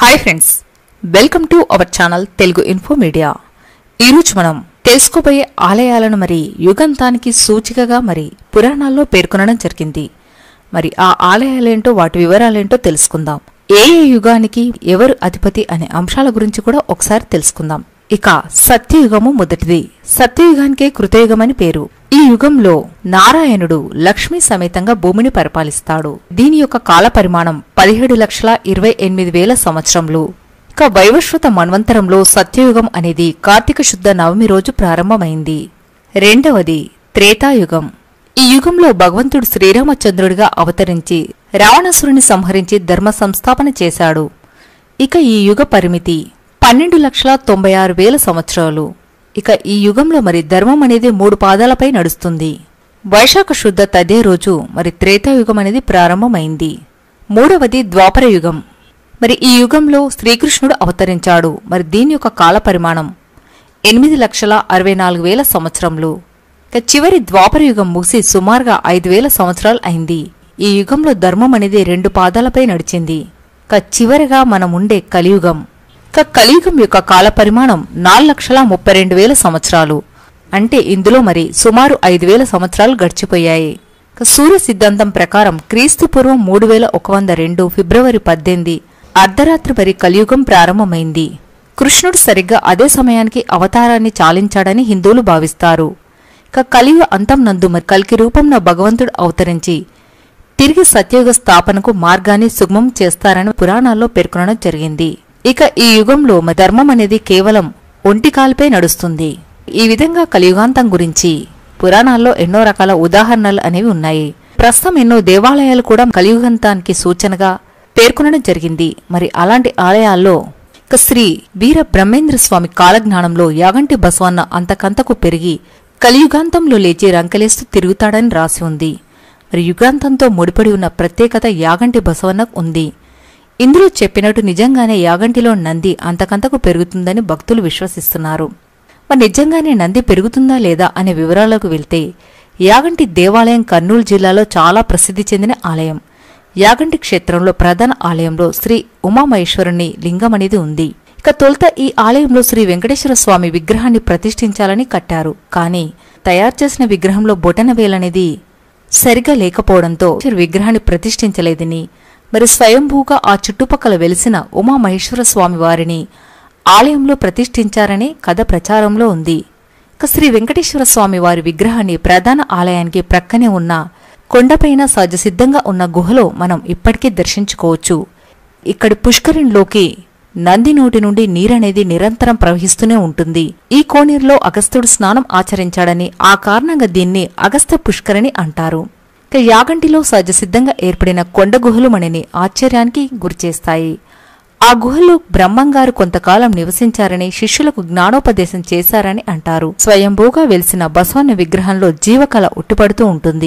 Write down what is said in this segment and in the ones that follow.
hi friends welcome to our channel Telugu info media ఈరోజు మనం తెలుసుకోబోయే ఆలయాలను మరి యుగంతానికి సూచికగా మరి పురాణాల్లో పేర్కొనడం జరిగింది మరి ఆ ఆలయాలేంటో వాటి వివరాలేంటో తెలుసుకుందాం ఏ ఏ యుగానికి ఎవరు అధిపతి అనే అంశాల గురించి కూడా ఒకసారి తెలుసుకుందాం ఇక సత్యయుగము మొదటిది సత్యయుగానికే కృతయుగమని పేరు ఈ యుగంలో నారాయణుడు లక్ష్మీ సమేతంగా భూమిని పరిపాలిస్తాడు దీని యొక్క కాల పరిమాణం పదిహేడు లక్షల ఇరవై ఎనిమిది వేల సంవత్సరంలో ఇక వైవస్వత మన్వంతరంలో సత్యయుగం అనేది కార్తీక శుద్ధ నవమి రోజు ప్రారంభమైంది రెండవది త్రేతాయుగం ఈ యుగంలో భగవంతుడు శ్రీరామచంద్రుడిగా అవతరించి రావణాసురుని సంహరించి ధర్మ సంస్థాపన చేశాడు ఇక ఈ యుగ పరిమితి పన్నెండు లక్షల తొంభై ఆరు వేల సంవత్సరాలు ఇక ఈ యుగంలో మరి ధర్మం అనేది మూడు పాదాలపై నడుస్తుంది వైశాఖ శుద్ధ తదే రోజు మరి త్రేతాయుగం అనేది ప్రారంభమైంది మూడవది ద్వాపర యుగం మరి ఈ యుగంలో శ్రీకృష్ణుడు అవతరించాడు మరి దీని యొక్క కాల పరిమాణం ఎనిమిది లక్షల అరవై నాలుగు వేల సంవత్సరంలో ఇక చివరి ద్వాపర యుగం ముగిసి సుమారుగా ఐదు వేల సంవత్సరాలు అయింది ఈ యుగంలో ధర్మం అనేది రెండు పాదాలపై నడిచింది ఇక చివరిగా మనం ఉండే కలియుగం ఇక కలియుగం యొక్క కాల పరిమాణం నాలుగు లక్షల ముప్పై రెండు వేల సంవత్సరాలు అంటే ఇందులో మరి సుమారు ఐదు వేల సంవత్సరాలు గడిచిపోయాయి ఇక సూర్య సిద్ధాంతం ప్రకారం క్రీస్తు పూర్వం మూడు వేల ఒక వంద రెండు ఫిబ్రవరి పద్దెనిమిది అర్ధరాత్రి మరి కలియుగం ప్రారంభమైంది కృష్ణుడు సరిగ్గా అదే సమయానికి అవతారాన్ని చాలించాడని హిందువులు భావిస్తారు ఇక కలియుగ అంతం నందు మరి కల్కి రూపంలో భగవంతుడు అవతరించి తిరిగి సత్యయుగ స్థాపనకు మార్గాన్ని సుగమం చేస్తారని పురాణాల్లో పేర్కొనడం జరిగింది ఇక ఈ యుగంలో మ- ధర్మం అనేది కేవలం ఒంటికాలపై నడుస్తుంది ఈ విధంగా కలియుగాంతం గురించి పురాణాల్లో ఎన్నో రకాల ఉదాహరణలు అనేవి ఉన్నాయి ప్రస్తుతం ఎన్నో దేవాలయాలు కూడా కలియుగాంతానికి సూచనగా పేర్కొనడం జరిగింది మరి అలాంటి ఆలయాల్లో ఇక శ్రీ వీర బ్రహ్మేంద్ర స్వామి కాలజ్ఞానంలో యాగంటి బసవన్న అంతకంతకు పెరిగి కలియుగాంతంలో లేచి రంకలేస్తూ తిరుగుతాడని రాసి ఉంది మరి యుగాంతంతో ముడిపడి ఉన్న ప్రత్యేకత యాగంటి బసవన్నకు ఉంది ఇందులో చెప్పినట్టు నిజంగానే యాగంటిలో నంది అంతకంతకు పెరుగుతుందని భక్తులు విశ్వసిస్తున్నారు మరి నిజంగానే నంది పెరుగుతుందా లేదా అనే వివరాలకు వెళ్తే యాగంటి దేవాలయం కర్నూలు జిల్లాలో చాలా ప్రసిద్ధి చెందిన ఆలయం యాగంటి క్షేత్రంలో ప్రధాన ఆలయంలో శ్రీ ఉమామహేశ్వరుని లింగం అనేది ఉంది ఇక తొలుత ఈ ఆలయంలో శ్రీ వెంకటేశ్వర స్వామి విగ్రహాన్ని ప్రతిష్ఠించాలని కట్టారు కానీ తయారు చేసిన విగ్రహంలో బొటనవేలనేది సరిగా లేకపోవడంతో విగ్రహాన్ని ప్రతిష్ఠించలేదని మరి స్వయంభూగా ఆ చుట్టుపక్కల వెలిసిన ఉమామహేశ్వర స్వామి వారిని ఆలయంలో ప్రతిష్ఠించారని కథ ప్రచారంలో ఉంది ఇక శ్రీ వెంకటేశ్వర స్వామి వారి విగ్రహాన్ని ప్రధాన ఆలయానికి ప్రక్కనే ఉన్న కొండపైన సహజసిద్ధంగా ఉన్న గుహలో మనం ఇప్పటికీ దర్శించుకోవచ్చు ఇక్కడి పుష్కరిణిలోకి నంది నోటి నుండి నీరనేది నిరంతరం ప్రవహిస్తూనే ఉంటుంది ఈ కోనేరులో అగస్త్యుడు స్నానం ఆచరించాడని ఆ కారణంగా దీన్ని అగస్త్య పుష్కరిణి అంటారు ఇక యాగంటిలో సహజసిద్ధంగా ఏర్పడిన కొండ గుహలు మనని ఆశ్చర్యానికి గురిచేస్తాయి ఆ గుహలో బ్రహ్మంగారు కొంతకాలం నివసించారని శిష్యులకు జ్ఞానోపదేశం చేశారని అంటారు స్వయంభూగా వెలిసిన బసవన్న విగ్రహంలో జీవకళ ఉట్టిపడుతూ ఉంటుంది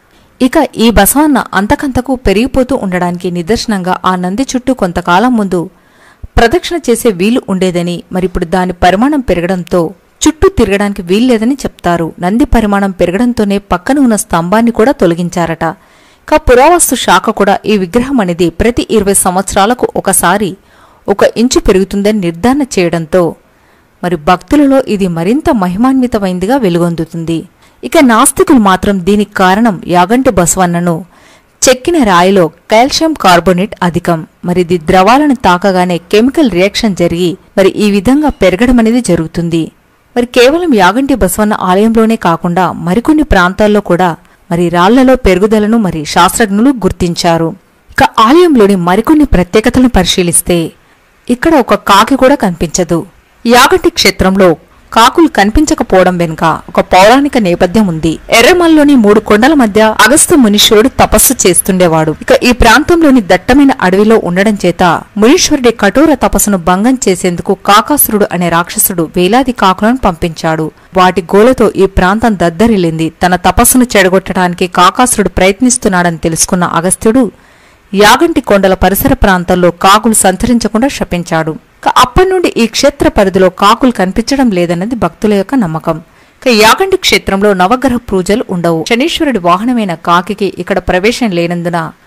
ఇక ఈ బసవన్న అంతకంతకు పెరిగిపోతూ ఉండడానికి నిదర్శనంగా ఆ నంది చుట్టూ కొంతకాలం ముందు ప్రదక్షిణ చేసే వీలు ఉండేదని మరిప్పుడు దాని పరిమాణం పెరగడంతో చుట్టూ తిరగడానికి వీల్లేదని చెప్తారు నంది పరిమాణం పెరగడంతోనే పక్కన ఉన్న స్తంభాన్ని కూడా తొలగించారట ఇక పురావస్తు శాఖ కూడా ఈ విగ్రహం అనేది ప్రతి ఇరవై సంవత్సరాలకు ఒకసారి ఒక ఇంచు పెరుగుతుందని నిర్ధారణ చేయడంతో మరి భక్తులలో ఇది మరింత మహిమాన్వితమైందిగా వెలుగొందుతుంది ఇక నాస్తికులు మాత్రం దీనికి కారణం యాగంటి బసవన్నను చెక్కిన రాయిలో కాల్షియం కార్బోనేట్ అధికం మరి ఇది ద్రవాలను తాకగానే కెమికల్ రియాక్షన్ జరిగి మరి ఈ విధంగా పెరగడం అనేది జరుగుతుంది మరి కేవలం యాగంటి బసవన్న ఆలయంలోనే కాకుండా మరికొన్ని ప్రాంతాల్లో కూడా మరి రాళ్లలో పెరుగుదలను మరి శాస్త్రజ్ఞులు గుర్తించారు ఇక ఆలయంలోని మరికొన్ని ప్రత్యేకతలను పరిశీలిస్తే ఇక్కడ ఒక కాకి కూడా కనిపించదు యాగంటి క్షేత్రంలో కాకులు కనిపించకపోవడం వెనుక ఒక పౌరాణిక నేపథ్యం ఉంది ఎర్రమల్లోని మూడు కొండల మధ్య అగస్త్య మునీశ్వరుడు తపస్సు చేస్తుండేవాడు ఇక ఈ ప్రాంతంలోని దట్టమైన అడవిలో ఉండడం చేత మునీశ్వరుడి కఠోర తపస్సును భంగం చేసేందుకు కాకాసురుడు అనే రాక్షసుడు వేలాది కాకులను పంపించాడు వాటి గోలతో ఈ ప్రాంతం దద్దరిల్లింది తన తపస్సును చెడగొట్టడానికి కాకాసురుడు ప్రయత్నిస్తున్నాడని తెలుసుకున్న అగస్త్యుడు యాగంటి కొండల పరిసర ప్రాంతాల్లో కాకులు సంచరించకుండా శపించాడు ఇక అప్పటి నుండి ఈ క్షేత్ర పరిధిలో కాకులు కనిపించడం లేదన్నది భక్తుల యొక్క నమ్మకం ఇక యాగంటి క్షేత్రంలో నవగ్రహ పూజలు ఉండవు శనీశ్వరుడి వాహనమైన కాకికి ఇక్కడ ప్రవేశం లేనందున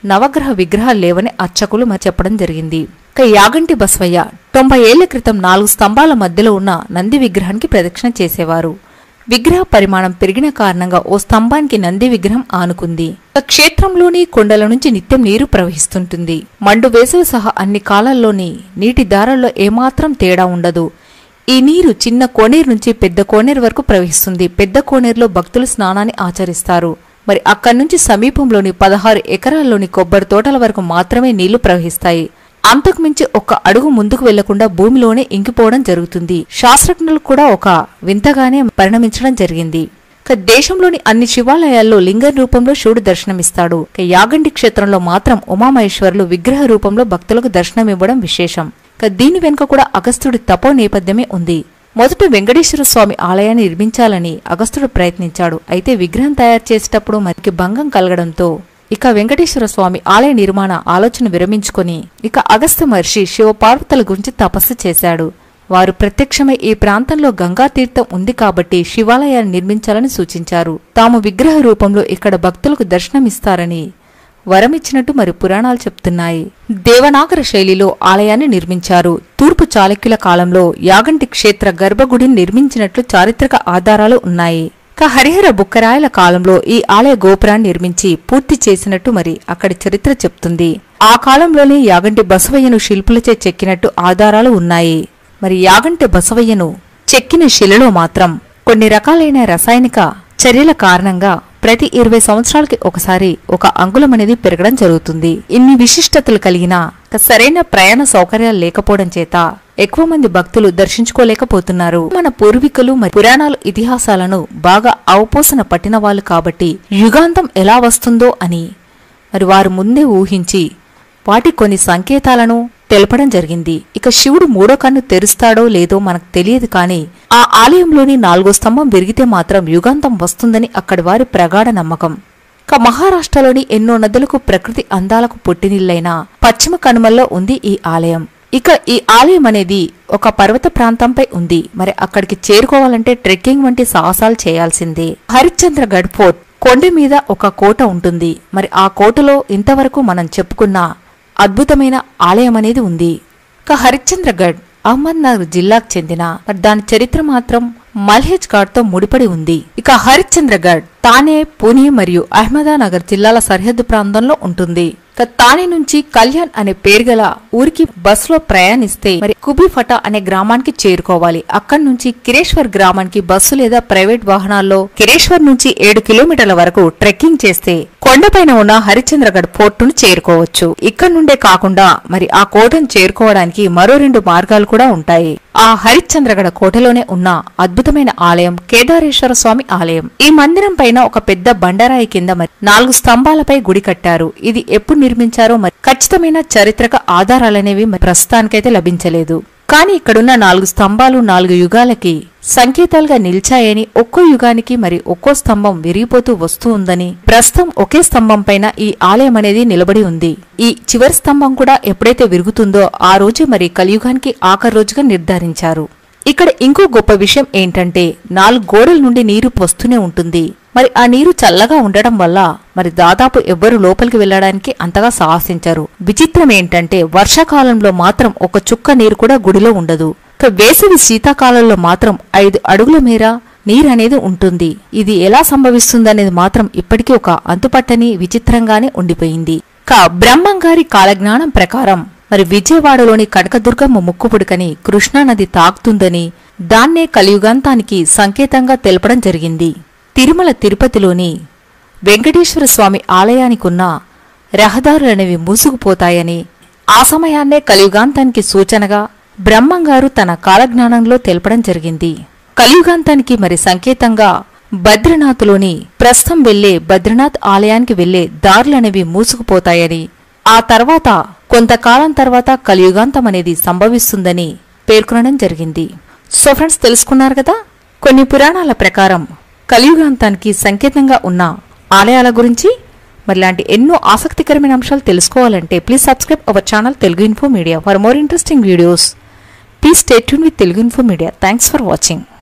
నవగ్రహ విగ్రహాలు లేవని అర్చకులు మరి చెప్పడం జరిగింది ఇక యాగంటి బసవయ్య తొంభై ఏళ్ల క్రితం నాలుగు స్తంభాల మధ్యలో ఉన్న నంది విగ్రహానికి ప్రదక్షిణ చేసేవారు విగ్రహ పరిమాణం పెరిగిన కారణంగా ఓ స్తంభానికి నంది విగ్రహం ఆనుకుంది ఇక క్షేత్రంలోని కొండల నుంచి నిత్యం నీరు ప్రవహిస్తుంటుంది మండు వేసవి సహా అన్ని కాలాల్లోని నీటి దారాల్లో ఏమాత్రం తేడా ఉండదు ఈ నీరు చిన్న కోనేరు నుంచి పెద్ద కోనేరు వరకు ప్రవహిస్తుంది పెద్ద కోనేరులో భక్తులు స్నానాన్ని ఆచరిస్తారు మరి అక్కడి నుంచి సమీపంలోని పదహారు ఎకరాల్లోని కొబ్బరి తోటల వరకు మాత్రమే నీళ్లు ప్రవహిస్తాయి అంతకు మించి ఒక్క అడుగు ముందుకు వెళ్లకుండా భూమిలోనే ఇంకిపోవడం జరుగుతుంది శాస్త్రజ్ఞులు కూడా ఒక వింతగానే పరిణమించడం జరిగింది ఇక దేశంలోని అన్ని శివాలయాల్లో లింగ రూపంలో శివుడు దర్శనమిస్తాడు ఇక యాగంటి క్షేత్రంలో మాత్రం ఉమామహేశ్వరులు విగ్రహ రూపంలో భక్తులకు దర్శనమివ్వడం విశేషం ఇక దీని వెనుక కూడా అగస్త్యుడి తపో నేపథ్యమే ఉంది మొదట వెంకటేశ్వర స్వామి ఆలయాన్ని నిర్మించాలని అగస్త్యుడు ప్రయత్నించాడు అయితే విగ్రహం తయారు చేసేటప్పుడు మరికి భంగం కలగడంతో ఇక వెంకటేశ్వర స్వామి ఆలయ నిర్మాణ ఆలోచన విరమించుకొని ఇక అగస్త్య మహర్షి శివపార్వతుల గురించి తపస్సు చేశాడు వారు ప్రత్యక్షమై ఈ ప్రాంతంలో గంగా తీర్థం ఉంది కాబట్టి శివాలయాన్ని నిర్మించాలని సూచించారు తాము విగ్రహ రూపంలో ఇక్కడ భక్తులకు దర్శనమిస్తారని వరమిచ్చినట్టు మరి పురాణాలు చెప్తున్నాయి దేవనాగర శైలిలో ఆలయాన్ని నిర్మించారు తూర్పు చాళుక్యుల కాలంలో యాగంటి క్షేత్ర గర్భగుడిని నిర్మించినట్లు చారిత్రక ఆధారాలు ఉన్నాయి క హరిహర బుక్కరాయల కాలంలో ఈ ఆలయ గోపురాన్ని నిర్మించి పూర్తి చేసినట్టు మరి అక్కడి చరిత్ర చెప్తుంది ఆ కాలంలోనే యాగంటి బసవయ్యను శిల్పులచే చెక్కినట్టు ఆధారాలు ఉన్నాయి మరి యాగంటి బసవయ్యను చెక్కిన శిలలో మాత్రం కొన్ని రకాలైన రసాయనిక చర్యల కారణంగా ప్రతి ఇరవై సంవత్సరాలకి ఒకసారి ఒక అంగుళం అనేది పెరగడం జరుగుతుంది ఇన్ని విశిష్టతలు కలిగిన ఒక సరైన ప్రయాణ సౌకర్యాలు లేకపోవడం చేత ఎక్కువ మంది భక్తులు దర్శించుకోలేకపోతున్నారు మన పూర్వీకులు మరి పురాణాలు ఇతిహాసాలను బాగా అవపోసన పట్టిన వాళ్ళు కాబట్టి యుగాంతం ఎలా వస్తుందో అని మరి వారు ముందే ఊహించి వాటి కొన్ని సంకేతాలను తెలపడం జరిగింది ఇక శివుడు మూడో కన్ను తెరుస్తాడో లేదో మనకు తెలియదు కానీ ఆ ఆలయంలోని నాలుగో స్తంభం విరిగితే మాత్రం యుగాంతం వస్తుందని అక్కడి వారి ప్రగాఢ నమ్మకం ఇక మహారాష్ట్రలోని ఎన్నో నదులకు ప్రకృతి అందాలకు పుట్టినిల్లైన పశ్చిమ కనుమల్లో ఉంది ఈ ఆలయం ఇక ఈ ఆలయం అనేది ఒక పర్వత ప్రాంతంపై ఉంది మరి అక్కడికి చేరుకోవాలంటే ట్రెక్కింగ్ వంటి సాహసాలు చేయాల్సిందే హరిశ్చంద్రగఢ్ ఫోర్ట్ కొండ మీద ఒక కోట ఉంటుంది మరి ఆ కోటలో ఇంతవరకు మనం చెప్పుకున్న అద్భుతమైన ఆలయం అనేది ఉంది ఇక హరిశ్చంద్రగఢ్ అహ్మద్నగర్ జిల్లాకు చెందిన మరి దాని చరిత్ర మాత్రం మల్హేజ్ ఘాట్ తో ముడిపడి ఉంది ఇక హరిశ్చంద్రగఢ్ తానే పూణే మరియు అహ్మదానగర్ జిల్లాల సరిహద్దు ప్రాంతంలో ఉంటుంది ఇక తానే నుంచి కళ్యాణ్ అనే పేరు గల ఊరికి బస్సులో ప్రయాణిస్తే మరి కుబిఫటా అనే గ్రామానికి చేరుకోవాలి అక్కడి నుంచి కిరేశ్వర్ గ్రామానికి బస్సు లేదా ప్రైవేట్ వాహనాల్లో కిరేశ్వర్ నుంచి ఏడు కిలోమీటర్ల వరకు ట్రెక్కింగ్ చేస్తే కొండపైన ఉన్న హరిశ్చంద్రగఢ్ పోర్టును చేరుకోవచ్చు ఇక్కడ నుండే కాకుండా మరి ఆ కోటను చేరుకోవడానికి మరో రెండు మార్గాలు కూడా ఉంటాయి ఆ హరిశ్చంద్రగఢ కోటలోనే ఉన్న అద్భుతమైన ఆలయం కేదారేశ్వర స్వామి ఆలయం ఈ మందిరం పైన ఒక పెద్ద బండరాయి కింద మరి నాలుగు స్తంభాలపై గుడి కట్టారు ఇది ఎప్పుడు నిర్మించారో మరి ఖచ్చితమైన చారిత్రక ఆధారాలనేవి మరి ప్రస్తుతానికైతే లభించలేదు కానీ ఇక్కడున్న నాలుగు స్తంభాలు నాలుగు యుగాలకి సంకేతాలుగా నిలిచాయని ఒక్కో యుగానికి మరి ఒక్కో స్తంభం విరిగిపోతూ వస్తూ ఉందని ప్రస్తుతం ఒకే స్తంభం పైన ఈ ఆలయం అనేది నిలబడి ఉంది ఈ చివరి స్తంభం కూడా ఎప్పుడైతే విరుగుతుందో ఆ రోజు మరి కలియుగానికి ఆఖరి రోజుగా నిర్ధారించారు ఇక్కడ ఇంకో గొప్ప విషయం ఏంటంటే నాలుగు గోడల నుండి నీరు వస్తూనే ఉంటుంది మరి ఆ నీరు చల్లగా ఉండడం వల్ల మరి దాదాపు ఎవ్వరు లోపలికి వెళ్ళడానికి అంతగా సాహసించరు విచిత్రం ఏంటంటే వర్షాకాలంలో మాత్రం ఒక చుక్క నీరు కూడా గుడిలో ఉండదు ఇక వేసవి శీతాకాలంలో మాత్రం ఐదు అడుగుల మేర నీరనేది ఉంటుంది ఇది ఎలా సంభవిస్తుందనేది మాత్రం ఇప్పటికీ ఒక అంతుపట్టని విచిత్రంగానే ఉండిపోయింది క బ్రహ్మంగారి కాలజ్ఞానం ప్రకారం మరి విజయవాడలోని కనకదుర్గమ్మ ముక్కుపుడుకని కృష్ణానది తాకుతుందని దాన్నే కలియుగాంతానికి సంకేతంగా తెలపడం జరిగింది తిరుమల తిరుపతిలోని వెంకటేశ్వర స్వామి ఆలయానికున్న రహదారులనేవి మూసుకుపోతాయని ఆ సమయాన్నే కలియుగాంతానికి సూచనగా బ్రహ్మంగారు తన కాలజ్ఞానంలో తెలపడం జరిగింది కలియుగాంతానికి మరి సంకేతంగా బద్రీనాథ్లోని ప్రస్థం వెళ్లే బద్రీనాథ్ ఆలయానికి వెళ్లే దారులనేవి మూసుకుపోతాయని ఆ తర్వాత కొంతకాలం తర్వాత కలియుగాంతం అనేది సంభవిస్తుందని పేర్కొనడం జరిగింది సో ఫ్రెండ్స్ తెలుసుకున్నారు కదా కొన్ని పురాణాల ప్రకారం కలియుగాంతానికి సంకేతంగా ఉన్న ఆలయాల గురించి మరి ఇలాంటి ఎన్నో ఆసక్తికరమైన అంశాలు తెలుసుకోవాలంటే please subscribe our channel Telugu info media for more interesting videos please stay tune with Telugu info media thanks for watching